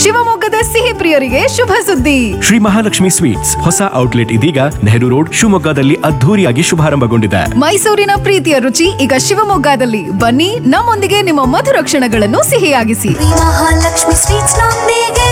ಶಿವಮೊಗ್ಗದ ಸಿಹಿ ಪ್ರಿಯರಿಗೆ ಶುಭ ಸುದ್ದಿ ಶ್ರೀ ಮಹಾಲಕ್ಷ್ಮಿ ಸ್ವೀಟ್ಸ್ ಹೊಸ ಔಟ್ಲೆಟ್ ಇದೀಗ ನೆಹರು ರೋಡ್ ಶಿವಮೊಗ್ಗದಲ್ಲಿ ಅದ್ಧೂರಿಯಾಗಿ ಶುಭಾರಂಭಗೊಂಡಿದೆ ಮೈಸೂರಿನ ಪ್ರೀತಿಯ ರುಚಿ ಈಗ ಶಿವಮೊಗ್ಗದಲ್ಲಿ ಬನ್ನಿ ನಮ್ಮೊಂದಿಗೆ ನಿಮ್ಮ ಮಧುರ ಕ್ಷಣಗಳನ್ನು ಸಿಹಿಯಾಗಿಸಿ ಮಹಾಲಕ್ಷ್ಮಿ ಸ್ವೀಟ್ಸ್ ನೊಂದಿಗೆ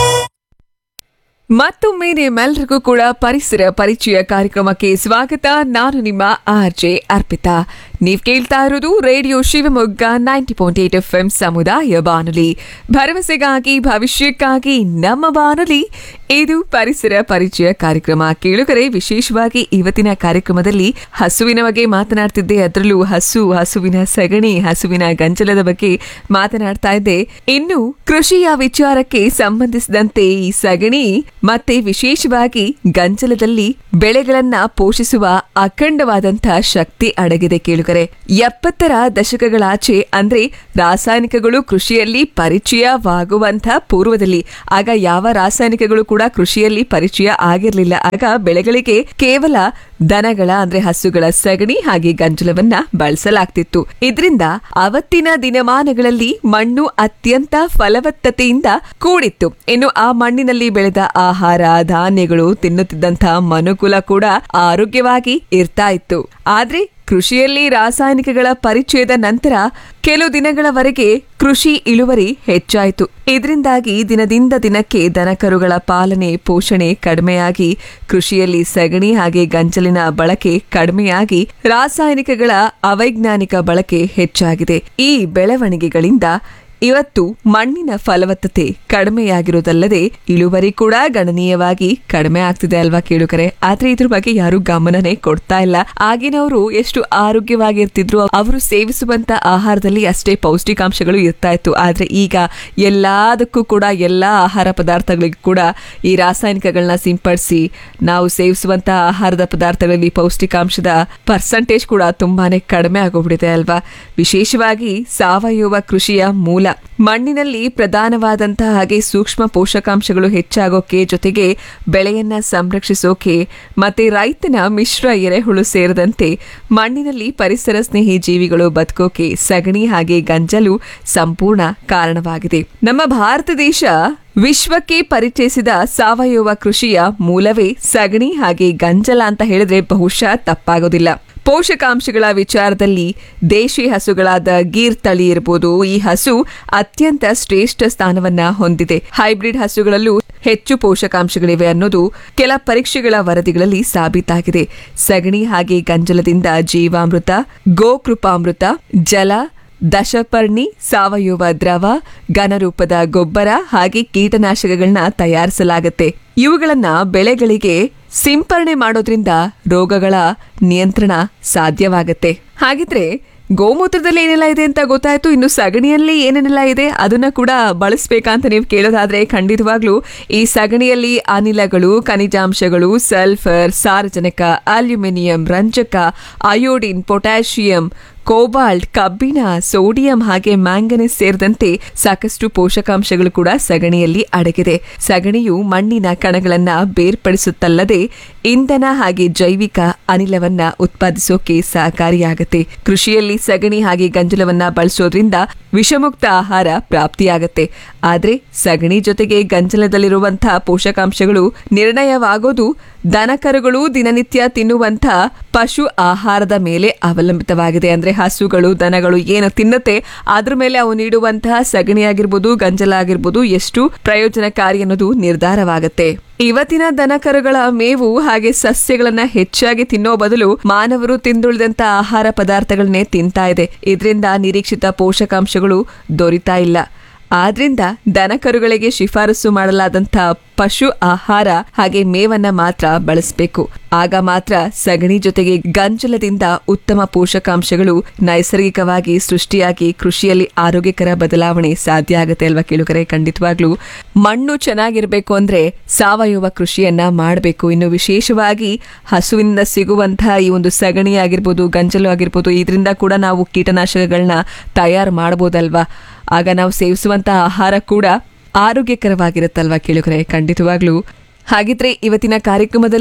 ಮತ್ತೊಮ್ಮೆ ನಿಮ್ಮೆಲ್ಲರಿಗೂ ಕೂಡ ಪರಿಸರ ಪರಿಚಯ ಕಾರ್ಯಕ್ರಮಕ್ಕೆ ಸ್ವಾಗತ ನಾನು ನಿಮ್ಮ ಆರ್ ಜೆ ಅರ್ಪಿತಾ ನೀವ್ ಕೇಳ್ತಾ ಇರೋದು radio Shivamogga ninety point eight F M ಸಮುದಾಯ ಬಾನುಲಿ ಭರವಸೆಗಾಗಿ ಭವಿಷ್ಯಕ್ಕಾಗಿ ನಮ್ಮ ಬಾನುಲಿ ಇದು ಪರಿಸರ ಪರಿಚಯ ಕಾರ್ಯಕ್ರಮ ಕೇಳುಗರೆ ವಿಶೇಷವಾಗಿ ಇವತ್ತಿನ ಕಾರ್ಯಕ್ರಮದಲ್ಲಿ ಹಸುವಿನ ಬಗ್ಗೆ ಮಾತನಾಡ್ತಿದ್ದೆ ಅದರಲ್ಲೂ ಹಸು ಹಸುವಿನ ಸಗಣಿ ಹಸುವಿನ ಗಂಜಲದ ಬಗ್ಗೆ ಮಾತನಾಡ್ತಾ ಇದ್ದೆ ಇನ್ನು ಕೃಷಿಯ ವಿಚಾರಕ್ಕೆ ಸಂಬಂಧಿಸಿದಂತೆ ಈ ಸಗಣಿ ಮತ್ತೆ ವಿಶೇಷವಾಗಿ ಗಂಜಲದಲ್ಲಿ ಬೆಳೆಗಳನ್ನ ಪೋಷಿಸುವ ಅಖಂಡವಾದಂತಹ ಶಕ್ತಿ ಅಡಗಿದೆ ಕೇಳುಗರೆ ಎಪ್ಪತ್ತರ ದಶಕಗಳಾಚೆ ಅಂದ್ರೆ ರಾಸಾಯನಿಕಗಳು ಕೃಷಿಯಲ್ಲಿ ಪರಿಚಯವಾಗುವಂತಹ ಪೂರ್ವದಲ್ಲಿ ಆಗ ಯಾವ ರಾಸಾಯನಿಕಗಳು ಕೂಡ ಕೃಷಿಯಲ್ಲಿ ಪರಿಚಯ ಆಗಿರಲಿಲ್ಲ ಆಗ ಬೆಳೆಗಳಿಗೆ ಕೇವಲ ದನಗಳ ಅಂದ್ರೆ ಹಸುಗಳ ಸಗಣಿ ಹಾಗೆ ಗಂಜಲವನ್ನ ಬಳಸಲಾಗ್ತಿತ್ತು ಇದರಿಂದ ಅವತ್ತಿನ ದಿನಮಾನಗಳಲ್ಲಿ ಮಣ್ಣು ಅತ್ಯಂತ ಫಲವತ್ತತೆಯಿಂದ ಕೂಡಿತ್ತು ಇನ್ನು ಆ ಮಣ್ಣಿನಲ್ಲಿ ಬೆಳೆದ ಆಹಾರ ಧಾನ್ಯಗಳು ತಿನ್ನುತ್ತಿದ್ದಂತಹ ಮನುಕುಲ ಕೂಡ ಆರೋಗ್ಯವಾಗಿ ಇರ್ತಾ ಇತ್ತು ಆದ್ರೆ ಕೃಷಿಯಲ್ಲಿ ರಾಸಾಯನಿಕಗಳ ಪರಿಚಯದ ನಂತರ ಕೆಲವು ದಿನಗಳವರೆಗೆ ಕೃಷಿ ಇಳುವರಿ ಹೆಚ್ಚಾಯಿತು ಇದರಿಂದಾಗಿ ದಿನದಿಂದ ದಿನಕ್ಕೆ ದನಕರುಗಳ ಪಾಲನೆ ಪೋಷಣೆ ಕಡಿಮೆಯಾಗಿ ಕೃಷಿಯಲ್ಲಿ ಸಗಣಿ ಹಾಗೆ ಗಂಜಲಿನ ಬಳಕೆ ಕಡಿಮೆಯಾಗಿ ರಾಸಾಯನಿಕಗಳ ಅವೈಜ್ಞಾನಿಕ ಬಳಕೆ ಹೆಚ್ಚಾಗಿದೆ ಈ ಬೆಳವಣಿಗೆಗಳಿಂದ ಇವತ್ತು ಮಣ್ಣಿನ ಫಲವತ್ತತೆ ಕಡಿಮೆಯಾಗಿರೋದಲ್ಲದೆ ಇಳುವರಿ ಕೂಡ ಗಣನೀಯವಾಗಿ ಕಡಿಮೆ ಆಗ್ತಿದೆ ಅಲ್ವಾ ಕೇಳುಕರೆ ಆದ್ರೆ ಇದ್ರ ಬಗ್ಗೆ ಯಾರು ಗಮನನೇ ಕೊಡ್ತಾ ಇಲ್ಲ ಆಗಿನವರು ಎಷ್ಟು ಆರೋಗ್ಯವಾಗಿರ್ತಿದ್ರು ಅವರು ಸೇವಿಸುವಂತ ಆಹಾರದಲ್ಲಿ ಅಷ್ಟೇ ಪೌಷ್ಟಿಕಾಂಶಗಳು ಇರ್ತಾ ಇತ್ತು ಆದ್ರೆ ಈಗ ಎಲ್ಲದಕ್ಕೂ ಕೂಡ ಎಲ್ಲಾ ಆಹಾರ ಪದಾರ್ಥಗಳಿಗೂ ಕೂಡ ಈ ರಾಸಾಯನಿಕಗಳನ್ನ ಸಿಂಪಡಿಸಿ ನಾವು ಸೇವಿಸುವಂತ ಆಹಾರದ ಪದಾರ್ಥಗಳಲ್ಲಿ ಪೌಷ್ಟಿಕಾಂಶದ ಪರ್ಸೆಂಟೇಜ್ ಕೂಡ ತುಂಬಾನೇ ಕಡಿಮೆ ಆಗೋಗ್ಬಿಟ್ಟಿದೆ ಅಲ್ವಾ ವಿಶೇಷವಾಗಿ ಸಾವಯವ ಕೃಷಿಯ ಮೂಲ ಮಣ್ಣಿನಲ್ಲಿ ಪ್ರಧಾನವಾದಂತಹ ಹಾಗೆ ಸೂಕ್ಷ್ಮ ಪೋಷಕಾಂಶಗಳು ಹೆಚ್ಚಾಗೋಕೆ ಜೊತೆಗೆ ಬೆಳೆಯನ್ನ ಸಂರಕ್ಷಿಸೋಕೆ ಮತ್ತೆ ರೈತನ ಮಿಶ್ರ ಎರೆಹುಳು ಸೇರಿದಂತೆ ಮಣ್ಣಿನಲ್ಲಿ ಪರಿಸರ ಸ್ನೇಹಿ ಜೀವಿಗಳು ಬದುಕೋಕೆ ಸಗಣಿ ಹಾಗೆ ಗಂಜಲು ಸಂಪೂರ್ಣ ಕಾರಣವಾಗಿದೆ ನಮ್ಮ ಭಾರತ ದೇಶ ವಿಶ್ವಕ್ಕೆ ಪರಿಚಯಿಸಿದ ಸಾವಯವ ಕೃಷಿಯ ಮೂಲವೇ ಸಗಣಿ ಹಾಗೆ ಗಂಜಲ ಅಂತ ಹೇಳಿದ್ರೆ ಬಹುಶಃ ತಪ್ಪಾಗೋದಿಲ್ಲ ಪೋಷಕಾಂಶಗಳ ವಿಚಾರದಲ್ಲಿ ದೇಶಿ ಹಸುಗಳಾದ ಗೀರ್ ತಳಿ ಇರಬಹುದು ಈ ಹಸು ಅತ್ಯಂತ ಶ್ರೇಷ್ಠ ಸ್ಥಾನವನ್ನ ಹೊಂದಿದೆ ಹೈಬ್ರಿಡ್ ಹಸುಗಳಲ್ಲೂ ಹೆಚ್ಚು ಪೋಷಕಾಂಶಗಳಿವೆ ಅನ್ನೋದು ಕೆಲ ಪರೀಕ್ಷೆಗಳ ವರದಿಗಳಲ್ಲಿ ಸಾಬೀತಾಗಿದೆ ಸಗಣಿ ಹಾಗೆ ಗಂಜಲದಿಂದ ಜೀವಾಮೃತ ಗೋಕೃಪಾಮೃತ ಜಲ ದಶಪರ್ಣಿ ಸಾವಯವ ದ್ರವ ಘನರೂಪದ ಗೊಬ್ಬರ ಹಾಗೆ ಕೀಟನಾಶಕಗಳನ್ನ ತಯಾರಿಸಲಾಗುತ್ತೆ ಇವುಗಳನ್ನ ಬೆಳೆಗಳಿಗೆ ಸಿಂಪರಣೆ ಮಾಡೋದ್ರಿಂದ ರೋಗಗಳ ನಿಯಂತ್ರಣ ಸಾಧ್ಯವಾಗುತ್ತೆ ಹಾಗಿದ್ರೆ ಗೋಮೂತ್ರದಲ್ಲಿ ಏನೆಲ್ಲ ಇದೆ ಅಂತ ಗೊತ್ತಾಯ್ತು ಇನ್ನು ಸಗಣಿಯಲ್ಲಿ ಏನೇನೆಲ್ಲ ಇದೆ ಅದನ್ನ ಕೂಡ ಬಳಸ್ಬೇಕಂತ ನೀವು ಕೇಳೋದಾದ್ರೆ ಖಂಡಿತವಾಗ್ಲೂ ಈ ಸಗಣಿಯಲ್ಲಿ ಅನಿಲಗಳು ಖನಿಜಾಂಶಗಳು ಸಲ್ಫರ್ ಸಾರಜನಕ ಅಲ್ಯೂಮಿನಿಯಂ ರಂಜಕ ಅಯೋಡಿನ್ ಪೊಟ್ಯಾಷಿಯಂ ಕೋಬಾಲ್ಟ್ ಕಬ್ಬಿಣ ಸೋಡಿಯಂ ಹಾಗೆ ಮ್ಯಾಂಗನೀಸ್ ಸೇರಿದಂತೆ ಸಾಕಷ್ಟು ಪೋಷಕಾಂಶಗಳು ಕೂಡ ಸಗಣಿಯಲ್ಲಿ ಅಡಗಿದೆ ಸಗಣಿಯು ಮಣ್ಣಿನ ಕಣಗಳನ್ನ ಬೇರ್ಪಡಿಸುತ್ತಲ್ಲದೆ ಇಂಧನ ಹಾಗೆ ಜೈವಿಕ ಅನಿಲವನ್ನ ಉತ್ಪಾದಿಸೋಕೆ ಸಹಕಾರಿಯಾಗತ್ತೆ ಕೃಷಿಯಲ್ಲಿ ಸಗಣಿ ಹಾಗೆ ಗಂಜಲವನ್ನ ಬಳಸೋದ್ರಿಂದ ವಿಷಮುಕ್ತ ಆಹಾರ ಪ್ರಾಪ್ತಿಯಾಗತ್ತೆ ಆದ್ರೆ ಸಗಣಿ ಜೊತೆಗೆ ಗಂಜಲದಲ್ಲಿರುವಂತಹ ಪೋಷಕಾಂಶಗಳು ನಿರ್ಣಯವಾಗೋದು ದನಕರುಗಳು ದಿನನಿತ್ಯ ತಿನ್ನುವಂಥ ಪಶು ಆಹಾರದ ಮೇಲೆ ಅವಲಂಬಿತವಾಗಿದೆ ಅಂದ್ರೆ ಹಸುಗಳು ದನಗಳು ಏನು ತಿನ್ನುತ್ತೆ ಅದ್ರ ಮೇಲೆ ಅವು ನೀಡುವಂತಹ ಸಗಣಿ ಆಗಿರ್ಬೋದು ಗಂಜಲ ಆಗಿರ್ಬೋದು ಎಷ್ಟು ಪ್ರಯೋಜನಕಾರಿ ಅನ್ನೋದು ನಿರ್ಧಾರವಾಗುತ್ತೆ ಇವತ್ತಿನ ದನಕರುಗಳ ಮೇವು ಹಾಗೆ ಸಸ್ಯಗಳನ್ನ ಹೆಚ್ಚಾಗಿ ತಿನ್ನೋ ಬದಲು ಮಾನವರು ತಿಂದುಳಿದಂತ ಆಹಾರ ಪದಾರ್ಥಗಳನ್ನೇ ತಿಂತಾ ಇದೆ ಇದರಿಂದ ನಿರೀಕ್ಷಿತ ಪೋಷಕಾಂಶಗಳು ದೊರೀತಾ ಇಲ್ಲ ಆದ್ರಿಂದ ದನಕರುಗಳಿಗೆ ಶಿಫಾರಸು ಮಾಡಲಾದಂಥ ಪಶು ಆಹಾರ ಹಾಗೆ ಮೇವನ್ನ ಮಾತ್ರ ಬಳಸಬೇಕು ಆಗ ಮಾತ್ರ ಸಗಣಿ ಜೊತೆಗೆ ಗಂಜಲದಿಂದ ಉತ್ತಮ ಪೋಷಕಾಂಶಗಳು ನೈಸರ್ಗಿಕವಾಗಿ ಸೃಷ್ಟಿಯಾಗಿ ಕೃಷಿಯಲ್ಲಿ ಆರೋಗ್ಯಕರ ಬದಲಾವಣೆ ಸಾಧ್ಯ ಆಗುತ್ತೆ ಅಲ್ವಾ ಕೇಳುಗರೆ ಖಂಡಿತವಾಗ್ಲೂ ಮಣ್ಣು ಚೆನ್ನಾಗಿರ್ಬೇಕು ಅಂದ್ರೆ ಸಾವಯವ ಕೃಷಿಯನ್ನ ಮಾಡಬೇಕು ಇನ್ನು ವಿಶೇಷವಾಗಿ ಹಸುವಿನಿಂದ ಸಿಗುವಂತಹ ಈ ಒಂದು ಸಗಣಿ ಆಗಿರ್ಬೋದು ಗಂಜಲು ಆಗಿರ್ಬೋದು ಇದರಿಂದ ಕೂಡ ನಾವು ಕೀಟನಾಶಕಗಳನ್ನ ತಯಾರು ಮಾಡಬಹುದಲ್ವಾ ಆಗ ನಾವು ಸೇವಿಸುವಂತ ಆಹಾರ ಕೂಡ ಆರೋಗ್ಯಕರವಾಗಿರುತ್ತಲ್ವಾ ಕೇಳುಗರೆ ಖಂಡಿತವಾಗ್ಲೂ ಹಾಗಿದ್ರೆ ಇವತ್ತಿನ ಕಾರ್ಯಕ್ರಮದಲ್ಲಿ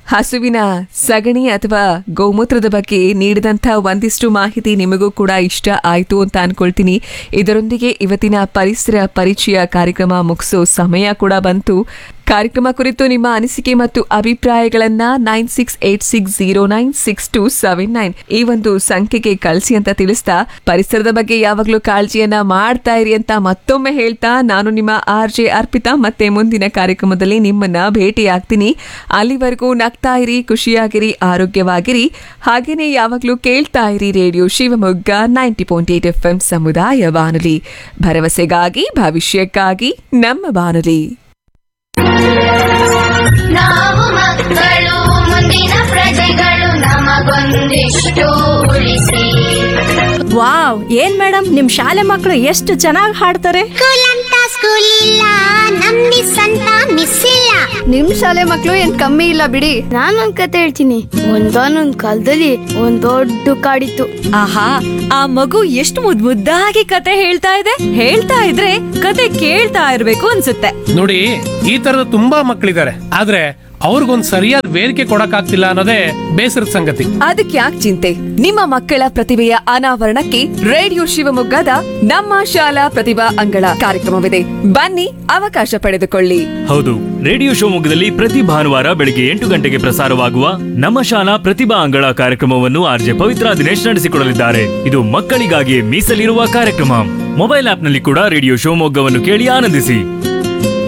ಹಸುವಿನ ಸಗಣಿ ಅಥವಾ ಗೋಮೂತ್ರದ ಬಗ್ಗೆ ನೀಡಿದಂಥ ಒಂದಿಷ್ಟು ಮಾಹಿತಿ ನಿಮಗೂ ಕೂಡ ಇಷ್ಟ ಆಯಿತು ಅಂತ ಅನ್ಕೊಳ್ತೀನಿ ಇದರೊಂದಿಗೆ ಇವತ್ತಿನ ಪರಿಸರ ಪರಿಚಯ ಕಾರ್ಯಕ್ರಮ ಮುಗಿಸೋ ಸಮಯ ಕೂಡ ಬಂತು ಕಾರ್ಯಕ್ರಮ ಕುರಿತು ನಿಮ್ಮ ಅನಿಸಿಕೆ ಮತ್ತು ಅಭಿಪ್ರಾಯಗಳನ್ನ nine six eight six zero nine six two seven nine ಈ ಒಂದು ಸಂಖ್ಯೆಗೆ ಕಳಿಸಿ ಅಂತ ತಿಳಿಸ್ತಾ ಪರಿಸರದ ಬಗ್ಗೆ ಯಾವಾಗಲೂ ಕಾಳಜಿಯನ್ನ ಮಾಡ್ತಾ ಇರಿ ಅಂತ ಮತ್ತೊಮ್ಮೆ ಹೇಳ್ತಾ ನಾನು ನಿಮ್ಮ ಆರ್ ಜೆ ಅರ್ಪಿತಾ ಮತ್ತೆ ಮುಂದಿನ ಕಾರ್ಯಕ್ರಮದಲ್ಲಿ ನಿಮ್ಮನ್ನ ಭೇಟಿಯಾಗ್ತೀನಿ ಅಲ್ಲಿವರೆಗೂ ನಗ್ತಾ ಇರಿ ಖುಷಿಯಾಗಿರಿ ಆರೋಗ್ಯವಾಗಿರಿ ಹಾಗೇನೆ ಯಾವಾಗಲೂ ಕೇಳ್ತಾ ಇರಿ radio Shivamogga ninety point eight F M ಸಮುದಾಯ ಬಾನುಲಿ ಭರವಸೆಗಾಗಿ ಭವಿಷ್ಯಕ್ಕಾಗಿ ನಮ್ಮ ಬಾನುಲಿ ನಾವು ಮಕ್ಕಳು ಮುಂದಿನ ಪ್ರಜೆಗಳು ನಮಗೊಂದಿಷ್ಟು ಉಳಿಸಿ ವಾವ್ ಏನ್ ಮೇಡಮ್ ನಿಮ್ ಶಾಲೆ ಮಕ್ಕಳು ಎಷ್ಟು ಚೆನ್ನಾಗಿ ಹಾಡ್ತಾರೆ ಸ್ಕೂಲ್ ಅಂತ ಸ್ಕೂಲ್ ಇಲ್ಲ ನಮ್ ಮಿಸ್ ಅಂತ ಮಿಸ್ ಇಲ್ಲ ನಿಮ್ ಶಾಲೆ ಮಕ್ಳು ಏನ್ ಕಮ್ಮಿ ಇಲ್ಲ ಬಿಡಿ ನಾನೊಂದ್ ಕತೆ ಹೇಳ್ತೀನಿ ಒಂದಾನೊಂದ್ ಕಾಲದಲ್ಲಿ ಒಂದ್ ದೊಡ್ಡ ಕಾಡಿತ್ತು ಆಹಾ ಆ ಮಗು ಎಷ್ಟು ಮುದ್ ಮುದ್ದಾಗಿ ಕತೆ ಹೇಳ್ತಾ ಇದೆ ಹೇಳ್ತಾ ಇದ್ರೆ ಕತೆ ಕೇಳ್ತಾ ಇರ್ಬೇಕು ಅನ್ಸುತ್ತೆ ನೋಡಿ ಈ ತರದ ತುಂಬಾ ಮಕ್ಕಳಿದ್ದಾರೆ ಆದ್ರೆ ಅವ್ರಿಗೊಂದ್ ಸರಿಯಾದ ವೇದಿಕೆ ಕೊಡಕ್ಕಾಗ್ತಿಲ್ಲ ಅನ್ನೋದೇ ಬೇಸರದ ಸಂಗತಿ ಅದಕ್ಕೆ ಯಾಕೆ ಚಿಂತೆ ನಿಮ್ಮ ಮಕ್ಕಳ ಪ್ರತಿಭೆಯ ಅನಾವರಣಕ್ಕೆ ರೇಡಿಯೋ ಶಿವಮೊಗ್ಗದ ನಮ್ಮ ಶಾಲಾ ಪ್ರತಿಭಾ ಅಂಗಳ ಕಾರ್ಯಕ್ರಮವಿದೆ ಬನ್ನಿ ಅವಕಾಶ ಪಡೆದುಕೊಳ್ಳಿ ಹೌದು ರೇಡಿಯೋ ಶಿವಮೊಗ್ಗದಲ್ಲಿ ಪ್ರತಿ ಭಾನುವಾರ ಬೆಳಿಗ್ಗೆ ಎಂಟು ಗಂಟೆಗೆ ಪ್ರಸಾರವಾಗುವ ನಮ್ಮ ಶಾಲಾ ಪ್ರತಿಭಾ ಅಂಗಳ ಕಾರ್ಯಕ್ರಮವನ್ನು ಆರ್ಜೆ ಪವಿತ್ರ ದಿನೇಶ್ ನಡೆಸಿಕೊಡಲಿದ್ದಾರೆ ಇದು ಮಕ್ಕಳಿಗಾಗಿ ಮೀಸಲಿರುವ ಕಾರ್ಯಕ್ರಮ ಮೊಬೈಲ್ ಆಪ್ನಲ್ಲಿ ಕೂಡ ರೇಡಿಯೋ ಶಿವಮೊಗ್ಗವನ್ನು ಕೇಳಿ ಆನಂದಿಸಿ